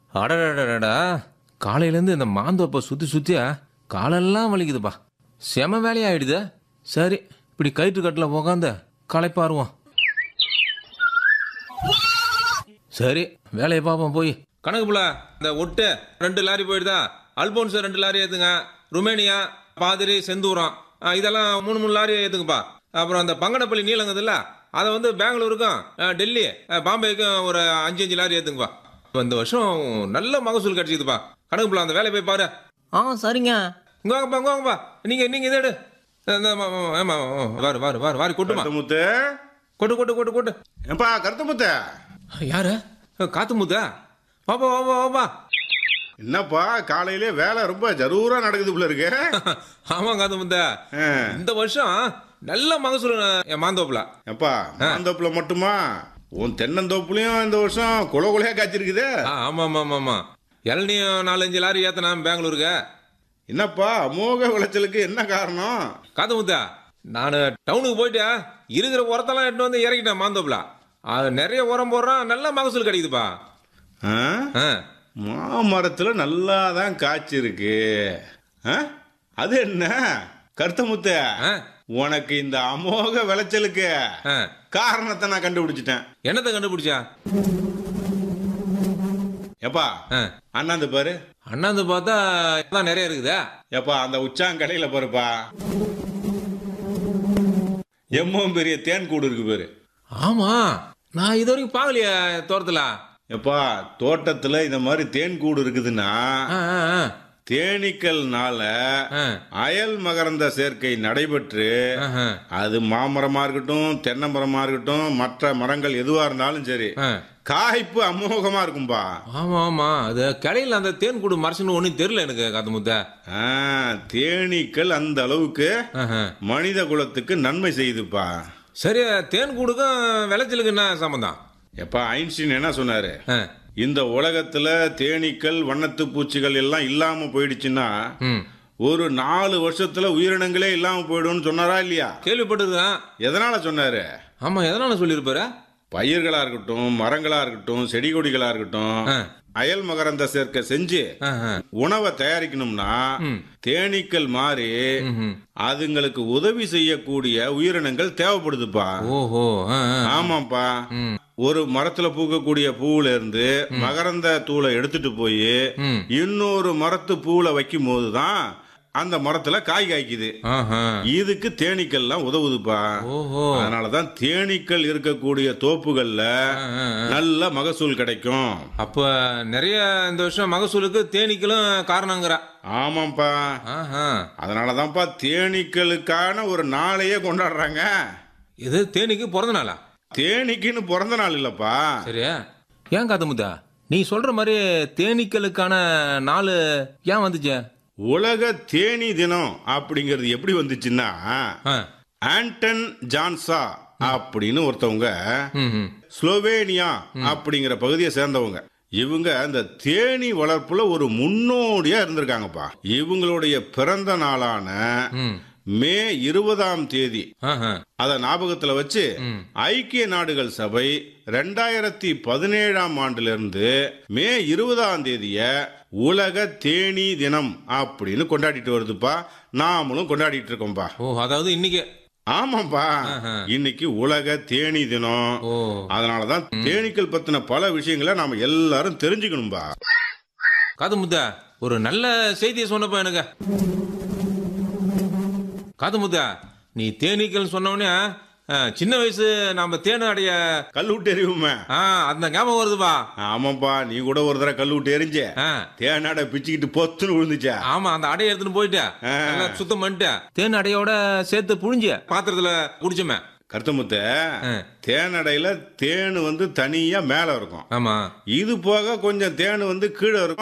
அடடடடா காலையிலேருந்து இந்த மாந்தோப்பை சுற்றி சுற்றியா காலெல்லாம் வலிக்குதுப்பா செம வேலையாயிடுது சரி இப்படி கயிற்று கட்டில் உக்காந்து களைப்பாருவோம் சரி வேலையை பார்ப்போம் போய் கணக்கு புள்ள இந்த ஒட்டு ரெண்டு லாரி போயிடுதா அல்போன்ஸ் ரெண்டு லாரி ஏத்துங்க ருமேனியா பாதிரி செந்தூரம் ஆ, இதெல்லாம் மூணு மூணு லாரி ஏத்துங்கப்பா அப்புறம் அந்த பங்கனப்பள்ளி நீளங்குதுல்ல அதை வந்து பெங்களூருக்கும் ஆ, டெல்லி ஆ, பாம்பேக்கும் ஒரு அஞ்சு அஞ்சு லாரி ஏத்துங்கப்பா இப்ப இந்த வருஷம் நல்ல மகசூல் கிடைச்சிதுப்பா கணக்கு புள்ள அந்த வேலையை போய் பாரு ஆ சரிங்க இங்க வாங்கப்பா இங்க வாங்கப்பா நீங்க நீங்க இதை எடு இந்த, ஆமா, ஆமா, ஆமா, ஆமா, வாரு வாரு வாரு வாரி கொட்டுமா கருத்தமுத்து கொட்டு கொட்டு கொட்டு கொட்டு ஏன்பா கருத்தமுத்து யாரு காத்து முத்தா வாப்பா வாப்பா வாப்பா என்னப்பா காலையிலே வேலை ரொம்ப ஜரூரா நடக்குது போல இருக்கு ஆமா காத்து முத்தா ஆ. இந்த வருஷம் நல்ல மகசூல் என் மாந்தோப்புல ஏப்பா மாந்தோப்புல மட்டுமா உன் தென்னந்தோப்புலயும் இந்த வருஷம் குல குலையா காய்ச்சிருக்குது ஆ, ஆமா ஆமா ஆமா ஆமா இளநியும் நாலஞ்சு லாரி ஏத்தனா பெங்களூருக்கு என்னப்பா அமோக விளைச்சலுக்கு என்ன காரணம் காத்து முத்தா நான் டவுனுக்கு போயிட்டு இருக்கிற உரத்தெல்லாம் எடுத்து வந்து இறக்கிட்டேன் மாந்தோப்புல அது நிறைய உரம் போடுறான் நல்ல மகசூல் கிடைக்குதுப்பா ஆ? ஆ. மாமரத்துல நல்லா தான் காய்ச்சிருக்கு ஆ? அது என்ன கருத்தமுத்து ஆ. உனக்கு இந்த அமோக விளைச்சலுக்கு ஆ. காரணத்தை நான் கண்டுபிடிச்சிட்டேன் என்னத்தை கண்டுபிடிச்சா எப்பா ஆ. அண்ணாந்து பாரு அண்ணாந்து பார்த்தா எல்லாம் நிறைய இருக்குதா எப்பா அந்த உச்சாங்கடையில பாருப்பா எம்மவும் பெரிய தேன் கூடு இருக்கு பாரு ஆமா நான் இது வரைக்கும் பார்க்கலையே தோட்டத்துல எப்பா தோட்டத்துல இந்த மாதிரி தேன் கூடு இருக்குதுன்னா ஆ, ஆ, ஆ. தேனீக்கள்னால ஆ. அயல் மகரந்த சேர்க்கை நடைபெற்று ஆஹா. அது மாமரமா இருக்கட்டும் தென்னை மரமா இருக்கட்டும் மற்ற மரங்கள் எதுவா இருந்தாலும் சரி ஆ. காய்ப்பு அமோகமா இருக்கும்பா ஆமா ஆமா அது கடையில் அந்த தேன் கூடு மரசுன்னு ஒன்றும் தெரியல எனக்கு காத்து முத்த ஆ, தேனீக்கள் அந்த அளவுக்கு மனித குலத்துக்கு நன்மை செய்யுதுப்பா சரி தேன் கூடுக்கும் விளைச்சலுக்கு என்ன சம்பந்தம் எப்பா ஐன்ஸ்டீன் என்ன சொன்னாரு ஆ. இந்த உலகத்துல தேனீக்கள் வண்ணத்து பூச்சிகள் எல்லாம் இல்லாம போயிடுச்சுன்னா ம். ஒரு நாலு வருஷத்துல உயிரினங்களே இல்லாம போயிடும்னு சொன்னாரா இல்லையா கேள்விப்பட்டிருக்கேன் எதனால சொன்னாரு ஆமா எதனால சொல்லியிருப்பாரு பயிர்களா இருக்கட்டும் மரங்களா இருக்கட்டும் செடி கொடிகளா இருக்கட்டும் ஆ. அயல் மகரந்த சேர்க்கை செஞ்சு ஆ, ஆ. உணவை தயாரிக்கணும்னா தேனீக்கள் மாறி அதுங்களுக்கு உதவி செய்யக்கூடிய உயிரினங்கள் தேவைப்படுதுப்பா ஓஹோ ஆ, ஆ. ஆமாப்பா ஒரு மரத்துல பூக்கக்கூடிய பூவுல இருந்து மகரந்த தூளை எடுத்துட்டு போய் ம். இன்னொரு மரத்து பூவுல வைக்கும் போதுதான் அந்த மரத்துல காய் காய்க்குது ஆஹா. இதுக்கு தேனீக்கள்லாம் உதவுதுப்பா ஓஹோ அதனாலதான் தேனீக்கள் இருக்கக்கூடிய தோப்புகள்ல ஆ, ஆ, ஆ. நல்ல மகசூல் கிடைக்கும் அப்ப நிறைய இந்த வருஷம் மகசூலுக்கு தேனீக்களும் காரணங்கிற ஆமாப்பா ஆஹா. அதனாலதான்ப்பா தேனீக்களுக்கான ஒரு நாளையே கொண்டாடுறாங்க இது தேனீக்கு பிறந்த நாளா தேனீக்குன்னு பிறந்த நாள் இல்லப்பா சரி ஏன் காத்து முத்தா நீ சொல்ற மாதிரி தேனீக்களுக்கான நாள் ஏன் வந்துச்சு உலக தேனி தினம் அப்படிங்கிறது எப்படி வந்துச்சுன்னா ஆ. ஆண்டன் ஜான்சா அப்படின்னு ஒருத்தவங்க ம், ம். ஸ்லோவேனியா அப்படிங்கிற பகுதியை சேர்ந்தவங்க இவங்க அந்த தேனி வளர்ப்புல ஒரு முன்னோடியா இருந்திருக்காங்கப்பா இவங்களுடைய பிறந்த நாளான ம். மே இருபதாம் தேதி ஆஹா. அத ஞாபகத்துல வச்சு ஐக்கிய நாடுகள் சபை ரெண்டாயிரத்தி பதினேழாம் ஆண்டுல இருந்து மே இருபதாம் தேதிய உலக தேனி தினம் அப்படின்னு கொண்டாடிட்டு வருதுப்பா நாமளும் கொண்டாடிட்டு இருக்கோம்பா ஓ அதாவது இன்னைக்கு ஆமாப்பா இன்னைக்கு உலக தேனி தினம் ஓ அதனாலதான் தேனீக்கள் பத்தின பல விஷயங்களை நாம எல்லாரும் தெரிஞ்சுக்கணும்பா காது முத்தா ஒரு நல்ல செய்தியை சொன்னப்ப எனக்கு காது முத்தா நீ தேனீக்கள் சொன்னோடனே சின்ன வயசு நாம தேனு அடைய கல் விட்டு எறிவுமே ஆ அந்த ஞாபகம் வருதுப்பா ஆமாப்பா நீ கூட ஒரு தடவை கல் விட்டு எரிஞ்ச ஆ தேனாட பிச்சுக்கிட்டு பொத்துன்னு விழுந்துச்சா ஆமா அந்த அடையை எடுத்துட்டு போயிட்டு நல்லா சுத்தம் பண்ணிட்டு தேன் அடையோட சேர்த்து புழிஞ்சு பாத்திரத்துல குடிச்சோமே கருத்தமுத்த ஆ. தேனடையில தேனு வந்து தனியா மேல இருக்கும் ஆமா இது போக கொஞ்சம் தேனு வந்து கீழே இருக்கும்